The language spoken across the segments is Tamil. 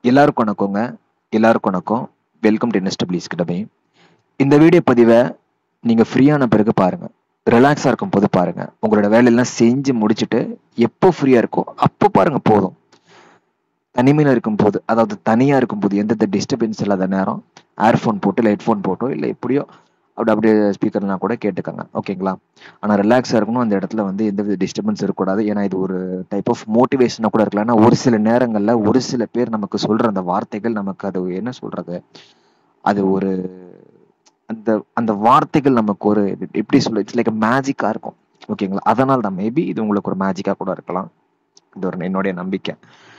எல்லாருக்கும் வணக்கங்க எல்லாருக்கும் வணக்கம் வெல்கம் டு இன்வெஸ்டபிளிஸ் கிட்டமே இந்த வீடியோ பதிவை நீங்கள் ஃப்ரீயான பிறகு பாருங்க ரிலாக்ஸாக இருக்கும் போது பாருங்க உங்களோட வேலையெல்லாம் செஞ்சு முடிச்சுட்டு எப்போ ஃப்ரீயாக இருக்கோ அப்போ பாருங்க போதும் தனிமையில் இருக்கும்போது அதாவது தனியாக இருக்கும்போது எந்தெந்த டிஸ்டர்பன்ஸ் இல்லாத நேரம் ஏர்ஃபோன் போட்டு இல்லை ஹெட்ஃபோன் போட்டோ இல்லை எப்படியோ அப்படி அப்படியே ஸ்பீக்கர்லாம் கூட கேட்டுக்கோங்க ஓகேங்களா ஆனால் ரிலாக்ஸாக இருக்கணும் அந்த இடத்துல வந்து எந்த வித டிஸ்டர்பன்ஸ் இருக்கக்கூடாது ஏன்னா இது ஒரு டைப் ஆஃப் மோட்டிவேஷனாக கூட இருக்கலாம் ஏன்னா ஒரு சில நேரங்களில் ஒரு சில பேர் நமக்கு சொல்கிற அந்த வார்த்தைகள் நமக்கு அது என்ன சொல்கிறது அது ஒரு அந்த அந்த வார்த்தைகள் நமக்கு ஒரு எப்படி சொல்ல இட்ஸ் லைக் மேஜிக்காக இருக்கும் ஓகேங்களா அதனால் தான் மேபி இது உங்களுக்கு ஒரு மேஜிக்காக கூட இருக்கலாம் இது ஒரு என்னுடைய நம்பிக்கை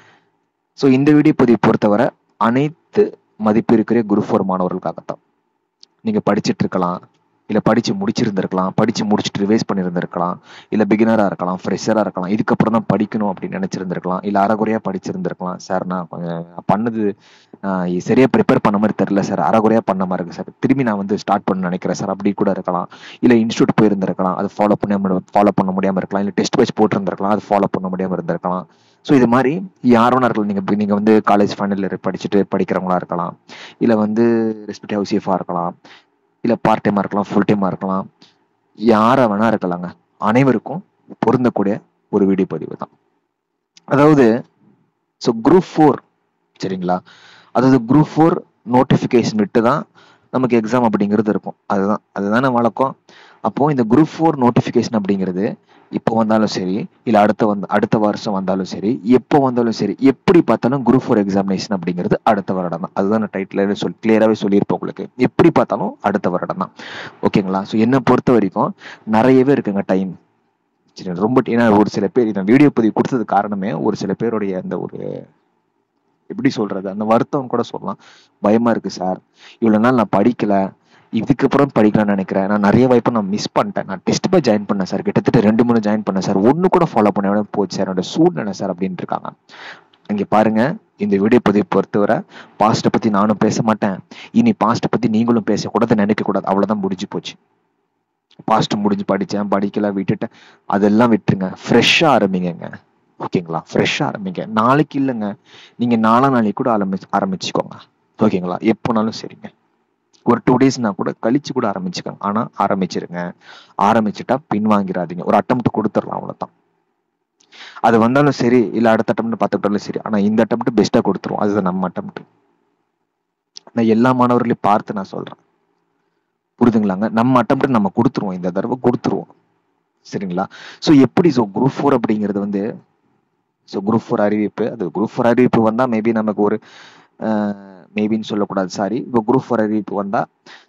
ஸோ இந்த வீடியோ பதிவு பொறுத்தவரை அனைத்து மதிப்பு இருக்கிற குரு ஃபோர் மாணவர்களுக்காகத்தான் நீங்க படிச்சுட்டு இருக்கலாம் இல்ல படிச்சு முடிச்சிருந்திருக்கலாம் படிச்சு முடிச்சுட்டு ரிவைஸ் பண்ணியிருந்திருக்கலாம் இல்ல பிகினரா இருக்கலாம் ஃப்ரெஷரா இருக்கலாம் இதுக்கப்புறம் தான் படிக்கணும் அப்படின்னு நினைச்சிருந்திருக்கலாம் இல்ல அறகுறையா படிச்சிருந்திருக்கலாம் சார் நான் கொஞ்சம் பண்ணது ஆஹ் சரியா ப்ரிப்பேர் பண்ண மாதிரி தெரியல சார் அறகுறையா பண்ண மாதிரி இருக்கு சார் திரும்பி நான் வந்து ஸ்டார்ட் பண்ண நினைக்கிறேன் சார் அப்படி கூட இருக்கலாம் இல்ல இன்ஸ்டியூட் போயிருந்திருக்கலாம் அது ஃபாலோ பண்ண ஃபாலோ பண்ண முடியாம இருக்கலாம் இல்ல டெஸ்ட் பேட்ச் போட்டிருந்திருக்கலாம் அது ஃபாலோ பண்ண முடியாம இருந்திருக்கலாம் ஸோ இது மாதிரி யார் வேணா இருக்கலாம் நீங்க நீங்க வந்து காலேஜ் ஃபைனல் இயர் படிச்சுட்டு படிக்கிறவங்களா இருக்கலாம் இல்ல வந்து ரெஸ்பெக்ட் ஹவுசியஃபா இருக்கலாம் இல்ல பார்ட் டைமா இருக்கலாம் ஃபுல் டைமா இருக்கலாம் யாரா வேணா இருக்கலாங்க அனைவருக்கும் பொருந்தக்கூடிய ஒரு வீடியோ பதிவு தான் அதாவது ஸோ குரூப் ஃபோர் சரிங்களா அதாவது குரூப் ஃபோர் நோட்டிஃபிகேஷன் விட்டு தான் நமக்கு எக்ஸாம் அப்படிங்கிறது இருக்கும் அதுதான் அதுதானே வழக்கம் அப்போ இந்த குரூப் ஃபோர் நோட்டிஃபிகேஷன் அப்படிங்கிறது இப்போ வந்தாலும் சரி இல்லை அடுத்த வந்து அடுத்த வருஷம் வந்தாலும் சரி எப்போ வந்தாலும் சரி எப்படி பார்த்தாலும் குரூப் ஃபோர் எக்ஸாமினேஷன் அப்படிங்கிறது அடுத்த வருடம் தான் அதுதான் நான் டைட்டில் சொல் கிளியராகவே சொல்லியிருப்பேன் உங்களுக்கு எப்படி பார்த்தாலும் அடுத்த வருடம் தான் ஓகேங்களா ஸோ என்னை பொறுத்த வரைக்கும் நிறையவே இருக்குங்க டைம் சரி ரொம்ப ஏன்னா ஒரு சில பேர் இந்த வீடியோ பதிவு கொடுத்தது காரணமே ஒரு சில பேருடைய அந்த ஒரு எப்படி சொல்றது அந்த வருத்தம் கூட சொல்லலாம் பயமா இருக்கு சார் இவ்வளவு நாள் நான் படிக்கல இதுக்கப்புறம் படிக்கலாம்னு நினைக்கிறேன் நான் நிறைய வாய்ப்பை நான் மிஸ் பண்ணிட்டேன் நான் டெஸ்ட் போய் ஜாயின் பண்ணேன் சார் கிட்டத்தட்ட ரெண்டு மூணு ஜாயின் பண்ணேன் சார் ஒன்று கூட ஃபாலோ பண்ண போச்சு சார் என்னோட சூழ்நிலை சார் அப்படின்ட்டு இருக்காங்க இங்க பாருங்க இந்த வீடியோ பதிவு பொறுத்தவரை பாஸ்ட்டை பத்தி நானும் பேச மாட்டேன் இனி பாஸ்ட்டை பத்தி நீங்களும் பேசக்கூடாது நினைக்க கூடாது அவ்வளவுதான் முடிஞ்சு போச்சு பாஸ்ட் முடிஞ்சு படிச்சேன் படிக்கல விட்டுட்டேன் அதெல்லாம் விட்டுருங்க ஃப்ரெஷ்ஷா ஆரம்பிங்க ஓகேங்களா ஃப்ரெஷ்ஷா ஆரம்பிங்க நாளைக்கு இல்லைங்க நீங்க நாலா நாளைக்கு கூட ஆரம்பி ஆரம்பிச்சுக்கோங்க ஓகேங்களா எப்போனாலும் சரிங்க ஒரு டூ டேஸ்னா கூட கழிச்சு கூட ஆரம்பிச்சுக்கோங்க ஆனா ஆரம்பிச்சிருங்க ஆரம்பிச்சுட்டா பின்வாங்கிடாதீங்க ஒரு அட்டம் கொடுத்துடலாம் அவ்வளவுதான் அது வந்தாலும் சரி இல்ல அடுத்த அட்டம் பார்த்துக்கிட்டாலும் சரி ஆனா இந்த அட்டம் பெஸ்டா கொடுத்துரும் அதுதான் நம்ம அட்டம் நான் எல்லா மாணவர்களையும் பார்த்து நான் சொல்றேன் புரிதுங்களாங்க நம்ம அட்டம் நம்ம கொடுத்துருவோம் இந்த தடவை கொடுத்துருவோம் சரிங்களா ஸோ எப்படி ஸோ குரூப் ஃபோர் அப்படிங்கிறது வந்து ஸோ குரூப் ஃபோர் அறிவிப்பு அது குரூப் ஃபோர் அறிவிப்பு வந்தால் மேபி நமக்கு ஒரு மேபின்னு சொல்லக்கூடாது சாரி இப்போ குரூப் ஃபோர் அறிவிப்பு வந்தால்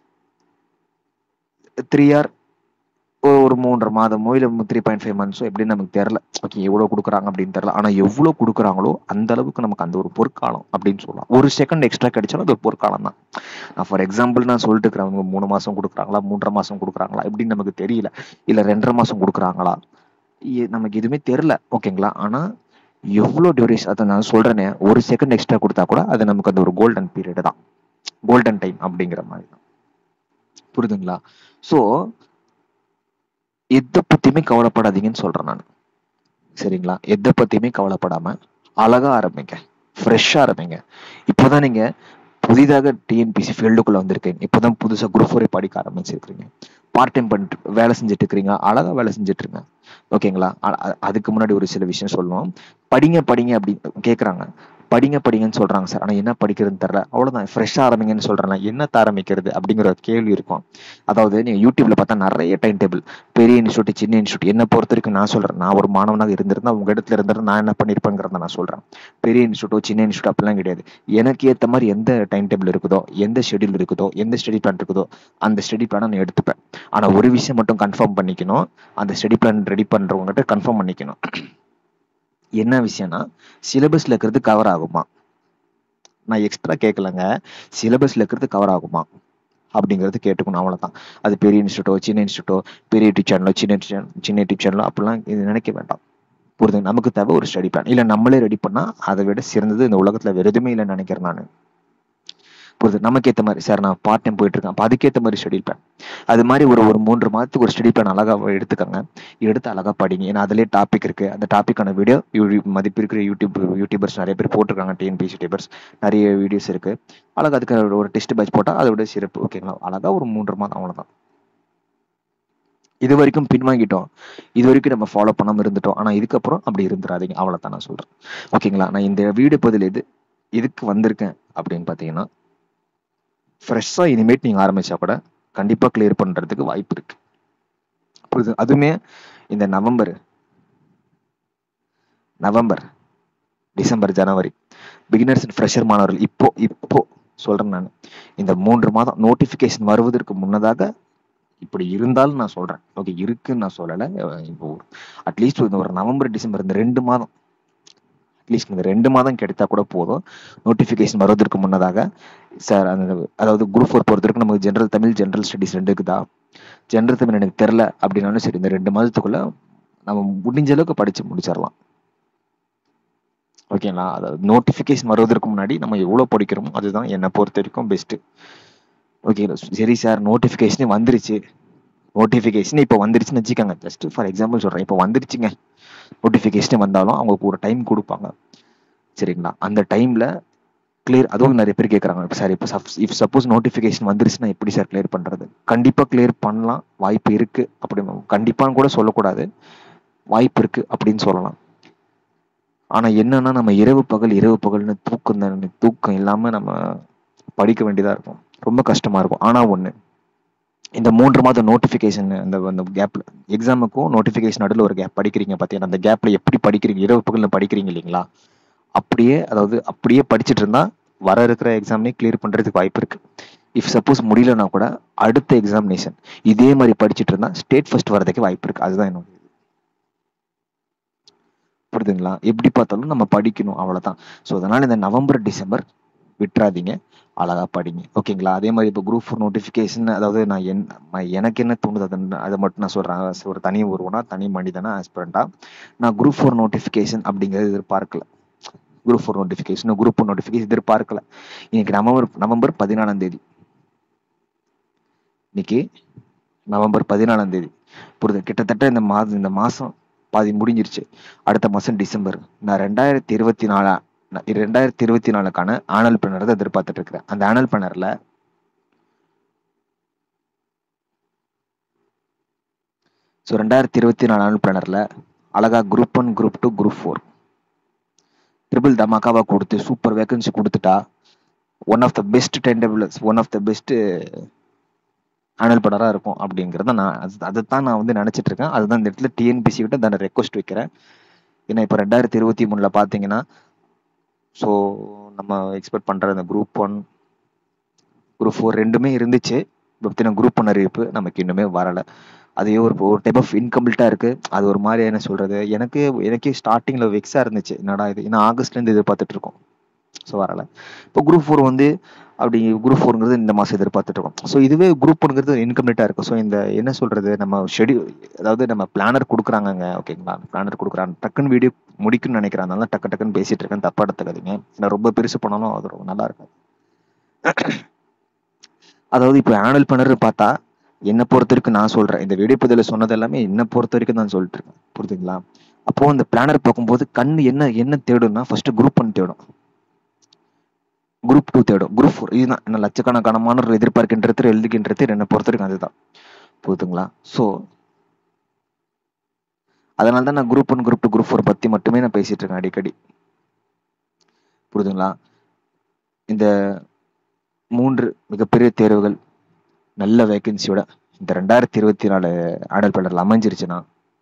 த்ரீ ஆர் ஒரு மூன்றரை மாதமோ இல்லை த்ரீ பாயிண்ட் ஃபைவ் மந்த்ஸோ எப்படின்னு நமக்கு தெரில ஓகே எவ்வளோ கொடுக்குறாங்க அப்படின்னு தெரில ஆனால் எவ்வளோ கொடுக்குறாங்களோ அந்த அளவுக்கு நமக்கு அந்த ஒரு பொற்காலம் அப்படின்னு சொல்லலாம் ஒரு செகண்ட் எக்ஸ்ட்ரா கிடைச்சாலும் அது ஒரு பொற்காலம் தான் நான் ஃபார் எக்ஸாம்பிள் நான் சொல்லிட்டு இருக்கிறேன் அவங்க மூணு மாதம் கொடுக்குறாங்களா மூன்றரை மாதம் கொடுக்குறாங்களா எப்படின்னு நமக்கு தெரியல இல்லை ரெண்டரை மாதம் கொடுக்குறாங்களா நமக்கு எதுவுமே தெரில ஓகேங்களா ஆனால் எவ்வளோ டியூரேஷன் அதை நான் சொல்றேனே ஒரு செகண்ட் எக்ஸ்ட்ரா கொடுத்தா கூட அது நமக்கு அந்த ஒரு கோல்டன் பீரியட் தான் கோல்டன் டைம் அப்படிங்கிற மாதிரி தான் புரிதுங்களா ஸோ எதை பத்தியுமே கவலைப்படாதீங்கன்னு சொல்றேன் நான் சரிங்களா எதை பத்தியுமே கவலைப்படாம அழகா ஆரம்பிங்க ஃப்ரெஷ்ஷா ஆரம்பிங்க இப்போதான் நீங்க புதிதாக டிஎன்பிசி ஃபீல்டுக்குள்ள வந்திருக்கீங்க இப்போதான் புதுசா குரூப் ஃபோரே படிக்க ஆரம்பிச்சிருக்கீங்க பார்ட் டைம் பண்ணிட்டு வேலை செஞ்சுட்டு இருக்கிறீங்க அழகா வேலை செஞ்சுட்டு இருங்க ஓகேங்களா அதுக்கு முன்னாடி ஒரு சில விஷயம் சொல்லுவோம் படிங்க படிங்க அப்படி கேட்குறாங்க படிங்க படிங்கன்னு சொல்றாங்க சார் ஆனால் என்ன படிக்கிறதுன்னு தெரில அவ்வளோதான் ஃப்ரெஷ்ஷாக ஆரம்பிங்கன்னு சொல்றேன் என்னத்த ஆரம்பிக்கிறது அப்படிங்கிற ஒரு கேள்வி இருக்கும் அதாவது நீங்கள் யூடியூப்ல பார்த்தா நிறைய டைம் டேபிள் பெரிய இன்ஸ்டியூட் சின்ன இன்ஸ்டியூட் என்ன பொறுத்த வரைக்கும் நான் சொல்றேன் நான் ஒரு மாணவனாக இருந்திருந்தா உங்க இடத்துல இருந்தாலும் நான் என்ன பண்ணியிருப்பேங்கிறத நான் சொல்றேன் பெரிய இன்ஸ்டியூட்டோ சின்ன இன்ஸ்டியூட் அப்படிலாம் கிடையாது எனக்கு ஏற்ற மாதிரி எந்த டைம் டேபிள் இருக்குதோ எந்த ஷெடியூல் இருக்குதோ எந்த ஸ்டடி பிளான் இருக்குதோ அந்த ஸ்டடி பிளானை நான் எடுத்துப்பேன் ஆனால் ஒரு விஷயம் மட்டும் கன்ஃபார்ம் பண்ணிக்கணும் அந்த ஸ்டடி பிளான் ரெடி பண்றவங்ககிட்ட கன்ஃபார்ம் பண்ணிக்கணும் என்ன விஷயம்னா சிலபஸ்ல இருக்கிறது கவர் ஆகுமா நான் எக்ஸ்ட்ரா கேட்கலங்க சிலபஸ்ல இருக்கிறது கவர் ஆகுமா அப்படிங்கிறது கேட்டுக்கணும் அவ்வளவுதான் அது பெரிய இன்ஸ்டியூட்டோ சின்ன இன்ஸ்டியூட்டோ பெரிய யூடியூப் சேனலோ சின்ன சின்ன யூடியூப் சேனலோ அப்படிலாம் இது நினைக்க வேண்டாம் புரியுது நமக்கு தேவை ஒரு ஸ்டடி பிளான் இல்லை நம்மளே ரெடி பண்ணா அதை விட சிறந்தது இந்த உலகத்துல வேற எதுவுமே இல்லைன்னு நினைக்கிறேன் நான் புரியுது நமக்கு ஏற்ற மாதிரி சார் நான் பார்ட் டைம் போயிட்டு இருக்கேன் அப்போ அதுக்கேற்ற மாதிரி ஷெடியூல் பிளான் அது மாதிரி ஒரு ஒரு மூன்று மாதத்துக்கு ஒரு ஸ்டடி பிளான் அழகாக எடுத்துக்கோங்க எடுத்து அழகாக படிங்க ஏன்னா அதிலே டாபிக் இருக்கு அந்த டாப்பிக்கான வீடியோ மதிப்பு இருக்கிற யூடியூப் யூடியூபர்ஸ் நிறைய பேர் போட்டிருக்காங்க டிஎன்பிசி யூடியூபர்ஸ் நிறைய வீடியோஸ் இருக்கு அழகாக அதுக்கு ஒரு- ஒரு டெஸ்ட் பேட்ச் போட்டால் அதோட சிறப்பு ஓகேங்களா அழகாக ஒரு மூன்று மாதம் அவ்வளோதான் இது வரைக்கும் பின்வாங்கிட்டோம் இது வரைக்கும் நம்ம ஃபாலோ பண்ணாம இருந்துட்டோம் ஆனா இதுக்கப்புறம் அப்படி இருந்துடாதீங்க அவ்வளவுதான் நான் சொல்றேன் ஓகேங்களா நான் இந்த வீடியோ பதில் எது எதுக்கு வந்திருக்கேன் அப்படின்னு பாத்தீங்கன்னா ஃப்ரெஷ்ஷா இனிமேட் நீங்க ஆரம்பிச்சா கூட கண்டிப்பா கிளியர் பண்றதுக்கு வாய்ப்பு இருக்கு புரியுது அதுவுமே இந்த நவம்பர் நவம்பர் டிசம்பர் ஜனவரி பிகினர்ஸ் அண்ட் ஃப்ரெஷர் மாணவர்கள் இப்போ இப்போ சொல்றேன் நான் இந்த மூன்று மாதம் நோட்டிஃபிகேஷன் வருவதற்கு முன்னதாக இப்படி இருந்தாலும் நான் சொல்றேன் ஓகே இருக்குன்னு நான் சொல்லலை அஹ் இப்போ அட்லீஸ்ட் இந்த ஒரு நவம்பர் டிசம்பர் இந்த ரெண்டு மாதம் அட்லீஸ்ட் இந்த ரெண்டு மாதம் கிடைத்தா கூட போதும் நோட்டிஃபிகேஷன் வருவதற்கு முன்னதாக சார் அந்த அதாவது குரூப் ஃபோர் பொறுத்த வரைக்கும் நமக்கு ஜென்ரல் தமிழ் ஜென்ரல் ஸ்டடிஸ் ரெண்டுக்கு தான் ஜென்ரல் தமிழ் எனக்கு தெரில அப்படின்னாலும் சரி இந்த ரெண்டு மாதத்துக்குள்ள நம்ம முடிஞ்ச அளவுக்கு படிச்சு முடிச்சிடலாம் ஓகேங்களா அதாவது நோட்டிஃபிகேஷன் வருவதற்கு முன்னாடி நம்ம எவ்வளோ படிக்கிறோமோ அதுதான் என்னை பொறுத்த வரைக்கும் பெஸ்ட்டு ஓகே சரி சார் நோட்டிஃபிகேஷனே வந்துருச்சு நோட்டிஃபிகேஷன் இப்போ வந்துருச்சுன்னு வச்சுக்கோங்க ஜஸ்ட் ஃபார் எக்ஸாம்பிள் சொல்கிறேன் இப்போ வந்துருச்சுங்க நோட்டிஃபிகேஷனே வந்தாலும் அவங்களுக்கு ஒரு டைம் கொடுப்பாங்க சரிங்களா அந்த டைமில் கிளியர் அதுவும் நிறைய பேர் கேட்குறாங்க சார் இப்போ இஃப் சப்போஸ் நோட்டிஃபிகேஷன் வந்துருச்சுன்னா எப்படி சார் கிளியர் பண்ணுறது கண்டிப்பாக கிளியர் பண்ணலாம் வாய்ப்பு இருக்குது அப்படி கண்டிப்பான்னு கூட சொல்லக்கூடாது வாய்ப்பு இருக்குது அப்படின்னு சொல்லலாம் ஆனால் என்னன்னா நம்ம இரவு பகல் இரவு பகல்னு தூக்கம் தானே தூக்கம் இல்லாமல் நம்ம படிக்க வேண்டியதாக இருக்கும் ரொம்ப கஷ்டமாக இருக்கும் ஆனால் ஒன்று இந்த மூன்று மாதம் நோட்டிஃபிகேஷன் அந்த அந்த கேப்ல எக்ஸாமுக்கும் நோட்டிஃபிகேஷன் நடுவில் ஒரு கேப் படிக்கிறீங்க பார்த்தீங்கன்னா அந்த கேப்ல எப்படி படிக்கிறீங்க இரவு பகல்ல படிக்கிறீங்க இல்லைங்களா அப்படியே அதாவது அப்படியே படிச்சுட்டு இருந்தா வர இருக்கிற எக்ஸாமே கிளியர் பண்றதுக்கு வாய்ப்பு இருக்கு இஃப் சப்போஸ் முடியலன்னா கூட அடுத்த எக்ஸாமினேஷன் இதே மாதிரி படிச்சுட்டு இருந்தா ஸ்டேட் ஃபர்ஸ்ட் வரதுக்கு வாய்ப்பு இருக்கு அதுதான் என்னோட இது. புரியுதுங்களா எப்படி பார்த்தாலும் நம்ம படிக்கணும் அவ்வளவுதான் ஸோ அதனால இந்த நவம்பர் டிசம்பர் விட்டுறாதீங்க அழகா படிங்க ஓகேங்களா அதே மாதிரி இப்போ குரூப் ஃபோர் நோட்டிஃபிகேஷன் அதாவது நான் என் ம- எனக்கு என்ன தோணுது அதை அதை மட்டும் நான் சொல்றேன் as ஒரு தனி ஒருவனா தனி மனிதனா ஆஸ்பிரண்டா நான் குரூப் ஃபோர் நோட்டிஃபிகேஷன் அப்படிங்கிறது எதிர்பார்க்கல group four notification group four notification எதிர்பார்க்கல இன்னைக்கு நவம்பர் நவம்பர் பதினாலாம் தேதி இன்னைக்கு நவம்பர் பதினாலாம் தேதி புரியுது கிட்டத்தட்ட இந்த மாதம் இந்த மாசம் பாதி முடிஞ்சிருச்சு அடுத்த மாசம் டிசம்பர் நான் ரெண்டாயிரத்தி இருபத்தி நாலா நான் ரெண்டாயிரத்தி இருபத்தி நாலுக்கான ஆனல் பிளனர் தான் எதிர்பார்த்துட்டு இருக்கிறேன் அந்த ஆனல் பிளனர்ல ஸோ ரெண்டாயிரத்தி இருபத்தி நாலு ஆனல் பிளனர்ல அழகா group one group two group four triple தமாக்காவா கொடுத்து சூப்பர் வேகன்சி கொடுத்துட்டா one of the best ten tables one of the best annual படராக இருக்கும் அப்படிங்கிறத நான் அது அதைத்தான் நான் வந்து நினச்சிட்டு இருக்கேன் அதுதான் இந்த இடத்துல டிஎன்பிசி கிட்ட நான் ரெக்வஸ்ட் வைக்கிறேன் ஏன்னா இப்போ ரெண்டாயிரத்தி இருபத்தி மூணில் பார்த்தீங்கன்னா ஸோ நம்ம எக்ஸ்பெக்ட் பண்ணுற அந்த குரூப் ஒன் குரூப் ஃபோர் ரெண்டுமே இருந்துச்சு இப்போ பார்த்தீங்கன்னா குரூப் ஒன் அறிவிப்பு நமக்கு இன்னுமே வரலை அதே ஒரு ஒரு டைப் ஆஃப் இன்கம்ப்ளீட்டாக இருக்குது அது ஒரு மாதிரி என்ன சொல்கிறது எனக்கு எனக்கே ஸ்டார்டிங்கில் வெக்ஸாக இருந்துச்சு என்னடா இது ஏன்னா ஆகஸ்ட்லேருந்து எதிர்பார்த்துட்டு இருக்கோம் ஸோ வரலை இப்போ குரூப் ஃபோர் வந்து அப்படி குரூப் ஃபோருங்கிறது இந்த மாதம் எதிர்பார்த்துட்டு இருக்கோம் ஸோ இதுவே குரூப் ஒன்ங்கிறது இன்கம்ப்ளீட்டாக இருக்கும் ஸோ இந்த என்ன சொல்கிறது நம்ம ஷெடியூல் அதாவது நம்ம பிளானர் கொடுக்குறாங்கங்க ஓகேங்களா பிளானர் கொடுக்குறாங்க டக்குன்னு வீடியோ முடிக்கும்னு நினைக்கிறேன் அதனால டக்கு டக்குன்னு பேசிட்டு இருக்கேன் தப்பா எடுத்துக்காதீங்க நான் ரொம்ப பெருசு பண்ணாலும் அது ரொம்ப நல்லா இருக்கும் அதாவது இப்போ ஆனுவல் பிளானர் பார்த்தா என்னை பொறுத்த வரைக்கும் நான் சொல்றேன் இந்த வீடியோ பதில சொன்னது எல்லாமே என்னை பொறுத்த வரைக்கும் நான் சொல்லிட்டு இருக்கேன் புரியுதுங்களா அப்போ அந்த பிளானர் பார்க்கும்போது கண்ணு என்ன என்ன தேடும்னா ஃபர்ஸ்ட் குரூப் ஒன் தேடும் குரூப் டூ தேடும் குரூப் ஃபோர் இதுதான் என்ன லட்சக்கணக்கான மாணவர்கள் எதிர்பார்க்கின்றது எழுதுகின்றது என்னை பொறுத்த வரைக்கும் அதுதான் புரியுதுங்களா ஸோ அதனால தான் நான் group one group two group four பற்றி மட்டுமே நான் பேசிட்டு இருக்கேன் அடிக்கடி புரியுதுங்களா இந்த மூன்று மிகப்பெரிய தேர்வுகள் நல்ல வேகன்சியோட இந்த ரெண்டாயிரத்தி இருபத்தி நாலு ஆடல் பலரில் அமைஞ்சிருச்சுன்னா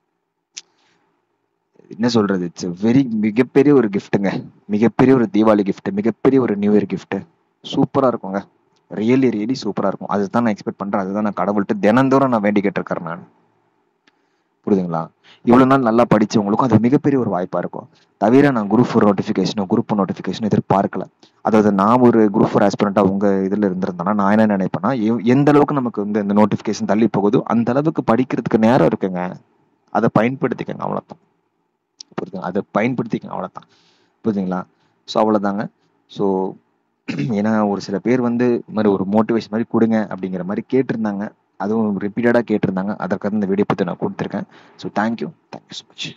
என்ன சொல்றது இட்ஸ் வெரி மிகப்பெரிய ஒரு கிஃப்ட்டுங்க மிகப்பெரிய ஒரு தீபாவளி gift மிகப்பெரிய ஒரு நியூ இயர் gift சூப்பரா இருக்குங்க ரியலி ரியலி சூப்பரா இருக்கும் அதுதான் நான் எக்ஸ்பெக்ட் பண்றேன் அதுதான் நான் கடவுள்கிட்ட தினந்தோறும் நான் வேண்டிக்கிட்டு இருக்கேன் நான் புரியுதுங்களா இவ்வளவு நாள் நல்லா படிச்சவங்களுக்கும் அது மிகப்பெரிய ஒரு வாய்ப்பா இருக்கும் தவிர நான் குரூப் ஃபோர் நோட்டிஃபிகேஷனோ குரூப் நோட்டிஃபிகேஷன் எதிர்பார்க்கல அதாவது நான் ஒரு குரூப் ஃபோர் ஆஸ்பிரண்டா உங்க இதுல இருந்திருந்தேன்னா நான் என்ன நினைப்பேன்னா எவ்- எந்த அளவுக்கு நமக்கு வந்து இந்த நோட்டிஃபிகேஷன் தள்ளி போகுதோ அந்த அளவுக்கு படிக்கிறதுக்கு நேரம் இருக்குங்க அதை பயன்படுத்திக்கங்க அவ்வளவுதான் புரியுதுங்க அதை பயன்படுத்திக்கங்க அவ்வளவுதான் புரியுதுங்களா ஸோ அவ்வளவுதாங்க ஸோ ஏன்னா ஒரு சில பேர் வந்து இது மாதிரி ஒரு மோட்டிவேஷன் மாதிரி கொடுங்க அப்படிங்கிற மாதிரி கேட்டிருந்தாங்க அதுவும் ரிப்பீட்டடாக கேட்டிருந்தாங்க அதற்காக இந்த வீடியோ பற்றி நான் கொடுத்துருக்கேன் so thank you thank you so much